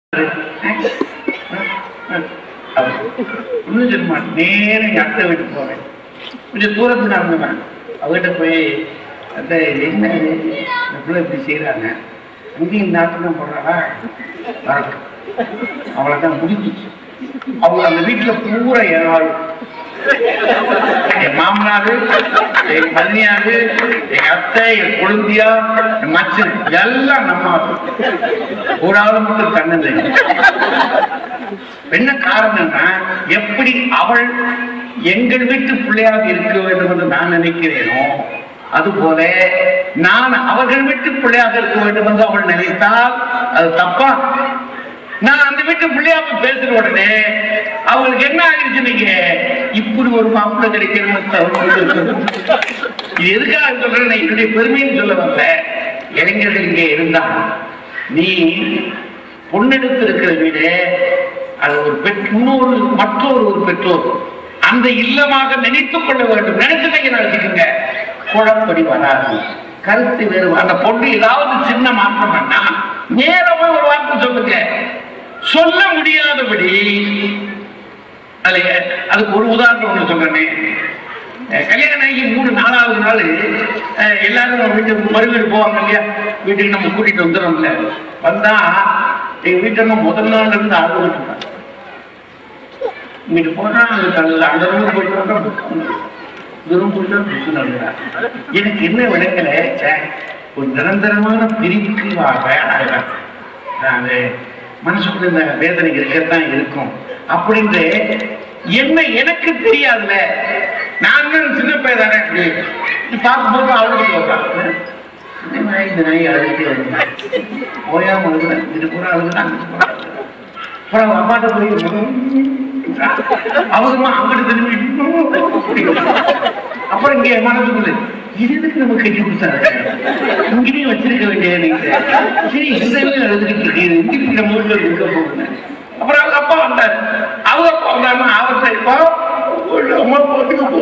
ஒன்றும் சொல்ல மாட்டேன் நேரம் எங்கள் அத்தை வீட்டுக்கு போவேன் கொஞ்சம் தூரத்துக்கு நடந்துவேன் அவகிட்ட போய் அத்தை இது என்ன இது இந்த பிள்ளை இப்படி செய்கிறாங்க அங்கேயும் நாட்டம் போடுறாரா வரட்டும் அவ்வளோதான் முடிஞ்சிச்சு அவங்க அந்த வீட்டில் பூரா ஏறாள் என் மாமனாரு என் பதினியாரு எங்க அத்தை என் கொழுந்தியா என் மச்சன் எல்லாம் நம்ம ஒரு ஆளு மட்டும் கண்ணு என்ன காரணம்னா எப்படி அவள் எங்கள் வீட்டு பிள்ளையாக இருக்க வேண்டும் என்று நான் நினைக்கிறேனோ அதுபோல நான் அவர்கள் வீட்டு பிள்ளையாக இருக்க வேண்டும் என்று அவள் நினைத்தால் அது தப்பா நான் அந்த வீட்டு பிள்ளையாப்ப பேசுற உடனே அவங்களுக்கு என்ன ஆயிடுச்சு நீங்க இப்படி ஒரு மாப்பிள்ளை கிடைக்கணும் இது எதுக்காக சொல்றேன் நான் என்னுடைய பெருமைன்னு சொல்ல வரல இளைஞர்கள் இங்கே இருந்தா நீ பொண்ணெடுத்து இருக்கிற வீடு அது ஒரு பெற் இன்னொரு மற்றொரு ஒரு பெற்றோர் அந்த இல்லமாக நினைத்துக் கொள்ள வேண்டும் நினைச்சுட்டீங்க வச்சுக்கோங்க குழப்படி வராது கருத்து வேறு அந்த பொண்ணு ஏதாவது சின்ன மாற்றம் பண்ணா நேரமா ஒரு வார்த்தை சொல்லுங்க சொல்ல முடியாதபடி அதுல அதுக்கு ஒரு உதாரணம் ஒண்ணு சொல்றேனே அஹ் கல்யாணம் ஆகி மூணு நாலாவது நாள் அஹ் எல்லாரும் வீட்டுக்கு மறுவீடு போவாங்க இல்லையா வீட்டுக்கு நம்ம கூட்டிட்டு வந்துடுறோம்ல வந்தா எங்க வீட்டுல முதல் நாள்ல இருந்து அழுதுட்டு இருப்பாங்க இங்கிட்டு போனா அதுக்கு அது அந்த ரூம் போயிட்டு தூரம் போயிட்டு புதுசு அழுகுறாங்க எனக்கு என்ன விளக்கல ச்சே, ஒரு நிரந்தரமான பிரிவுக்கு வா- வேணாம் அது மனசுக்குள்ள இந்த வேதனை இருக்கத்தான் இருக்கும் அப்படின்ட்டு என்ன எனக்கு தெரியாதுல்ல நான் தான் சின்ன பையன் தானே இப்படி இப்படி பார்க்கும்போது அழுதுட்டு வருவான் இந்த நாய் இந்த நாய் அழுதுட்டு வருவேன் ஓயாம அழுகுறேன் இது பூரா அழுகுறேன் அங்கிட்டு பூரா அழுகுறேன். அப்புறம் அவங்க அம்மாட்ட போய் அவருமா அங்கிட்டு திரும்பி அப்புறம் இங்க என் மனசுக்குள்ள இது எதுக்கு நம்ம கட்டி கொடுத்தாரு இங்கேயும் வச்சிருக்க வேண்டிய நீங்க சரி இந்த வீட்டுல எழுதிட்டு இருக்கீங்க இங்க நம்ம ஊர்ல இருக்க போகுது அப்புறம் அவங்க அப்பா வந்தாரு அவங்க அப்பா வந்தாருன்னா அவர்கிட்ட இப்போ ஒரு அம்மா போட்டுக்கு போ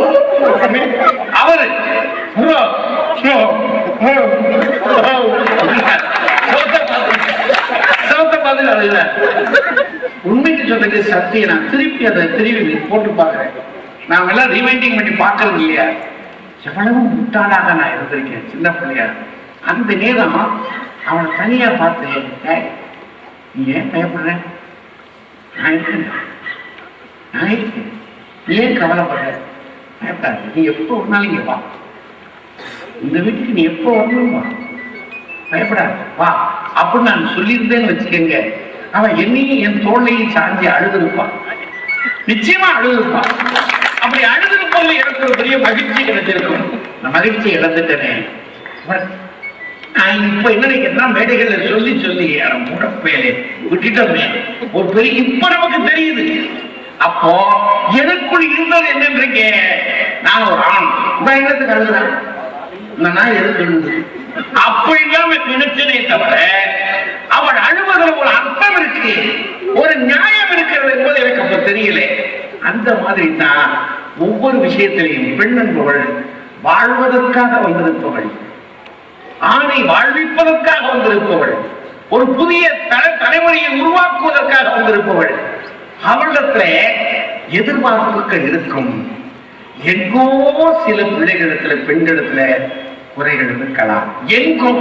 அவரு bro, bro, bro, bro, அப்படின்னாரு. சோத்தை பார்த்து- சோத்தை பார்த்து அழுகிறார். உண்மைக்கு சொல்றது சத்தியம் நான் திருப்பி அதை திருப்பி போட்டு பார்க்கிறேன் நான் எல்லாம் ரிமைண்டிங் பண்ணி பார்க்கறது இல்லையா எவ்வளவு முட்டாளாக நான் இருந்திருக்கேன் சின்ன பிள்ளையா அந்த நேரம் அவனை தனியா பார்த்து "ஏய், நீ ஏன் பயப்படுற நான் இருக்கேன் நான் இருக்கேன் நீ ஏன் கவலைப்படுற பயப்படாத நீ எப்போ ஒரு நாள் இங்க வா இந்த வீட்டுக்கு நீ எப்போ வரணும் வா பயப்படாத வா அப்படின்னு நான் சொல்லியிருந்தேன்னு வச்சுக்கோங்க அவன் என்னையும் என் தோல்லையும் சாஞ்சி அழுதுருப்பான் நிச்சயமா அழுதுருப்பான் அப்படி அழுதுருப்போது எனக்கு ஒரு பெரிய மகிழ்ச்சி கிடைச்சிருக்கும் நான் மகிழ்ச்சி இழந்துட்டேனே பட் நான் இப்ப என்ன நினைக்கிறேன்னா மேடைகள்ல சொல்லி சொல்லி அட முடப்பேலே விட்டுட்டோமே ஒரு பெரிய இப்ப நமக்கு தெரியுது அப்போ எனக்குள் இருந்தது என்னன்றீங்க நான் ஒரு ஆண் இப்ப என்னத்துக்கு அழுகுறேன் இந்த நாய் எதுக்கு அழுகுது அப்படி இல்லாம நினைச்சதே தவிர அவள் அழுவதுல ஒரு அர்த்தம் இருக்கு ஒரு நியாயம் இருக்கிறது என்பது எனக்கு அப்ப தெரியல அந்த மாதிரி தான் ஒவ்வொரு விஷயத்திலையும் பெண் என்பவள் வாழ்வதற்காக வந்திருப்பவள் ஆணை வாழ்விப்பதற்காக வந்திருப்பவள் ஒரு புதிய தலை தலைமுறையை உருவாக்குவதற்காக வந்திருப்பவள் அவளிடத்துல எதிர்பார்ப்புகள் இருக்கும் எங்கோ சில பிள்ளைகளிடத்துல பெண்களிடத்துல குறைகள் இருக்கலாம் எங்கும்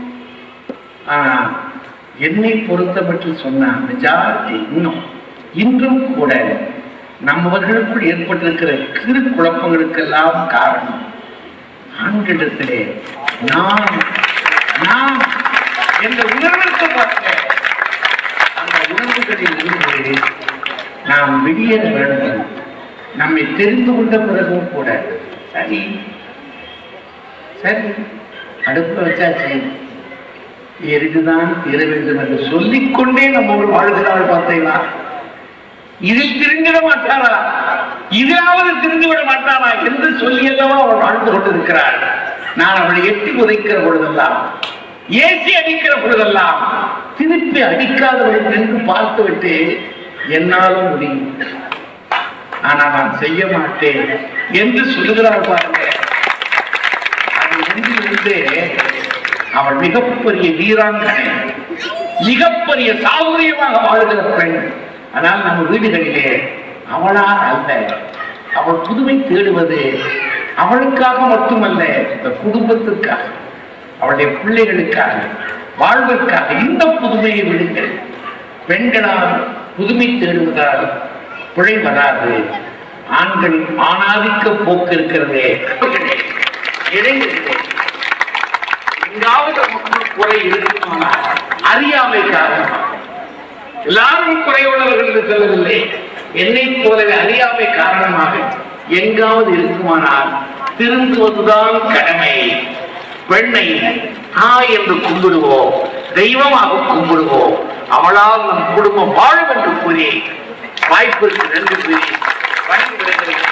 ஆனா என்னை பொறுத்தப்பட்டு சொன்ன மெஜாரிட்டி இன்னும் இன்றும் கூட நம்மவர்களுக்குள் ஏற்பட்டிருக்கிற சிறு குழப்பங்களுக்கெல்லாம் காரணம் ஆண்களிடத்திலே நாம் நாம் என்ற உணர்வுக்கு பார்க்க அந்த உணர்வுகளில் இருந்து நாம் வெளியேற வேண்டும் நம்மை தெரிந்து கொண்ட பிறகும் கூட சரி சரி அடுப்புல வச்சாச்சு எரிதுதான் தீர வேண்டும் என்று சொல்லிக்கொண்டே நம்ம ஒரு வாழ்கிறாள் பார்த்தீங்களா இதில் திருந்திட மாட்டாரா இதாவது திருந்து விட மாட்டாரா என்று சொல்லியல்லவா அவள் வாழ்ந்து கொண்டிருக்கிறாள் நான் அவளை எட்டி உதைக்கிற பொழுதெல்லாம் ஏசி அடிக்கிற பொழுதெல்லாம் திருப்பி அடிக்காதவள் நின்று பார்த்து விட்டு என்னாலும் முடியும் ஆனா நான் செய்ய மாட்டேன் என்று சொல்லுகிறாள் பாருங்க அது ஒன்றிலிருந்து அவள் மிகப்பெரிய வீராங்கனை மிகப்பெரிய சாதுரியமாக வாழ்கிற பெண் ஆனால் நம்ம வீடுகளிலே அவளால் அல்ல அவள் புதுமை தேடுவது அவளுக்காக மட்டுமல்ல இந்த குடும்பத்திற்காக அவளுடைய பிள்ளைகளுக்காக வாழ்விற்காக இந்த புதுமையை விடுங்கள் பெண்களால் புதுமை தேடுவதால் பிழை வராது ஆண்கள் ஆணாதிக்க போக்கு இருக்கிறதே இளைஞர்களே, எங்காவது நமக்கு குறை இருக்குமானால் அறியாமை காரணமாக எல்லாரும் குறையுள்ளவர்கள் என்று சொல்லவில்லை என்னை போலவே அறியாமை காரணமாக எங்காவது இருக்குமானால் திருந்துவதுதான் கடமை பெண்ணை ஆ என்று கும்பிடுவோம் தெய்வமாக கும்பிடுவோம் அவளால் நம் குடும்பம் வாழும் என்று கூறி வாய்ப்பிற்கு நன்றி கூறி வணங்கி விடுகிறேன்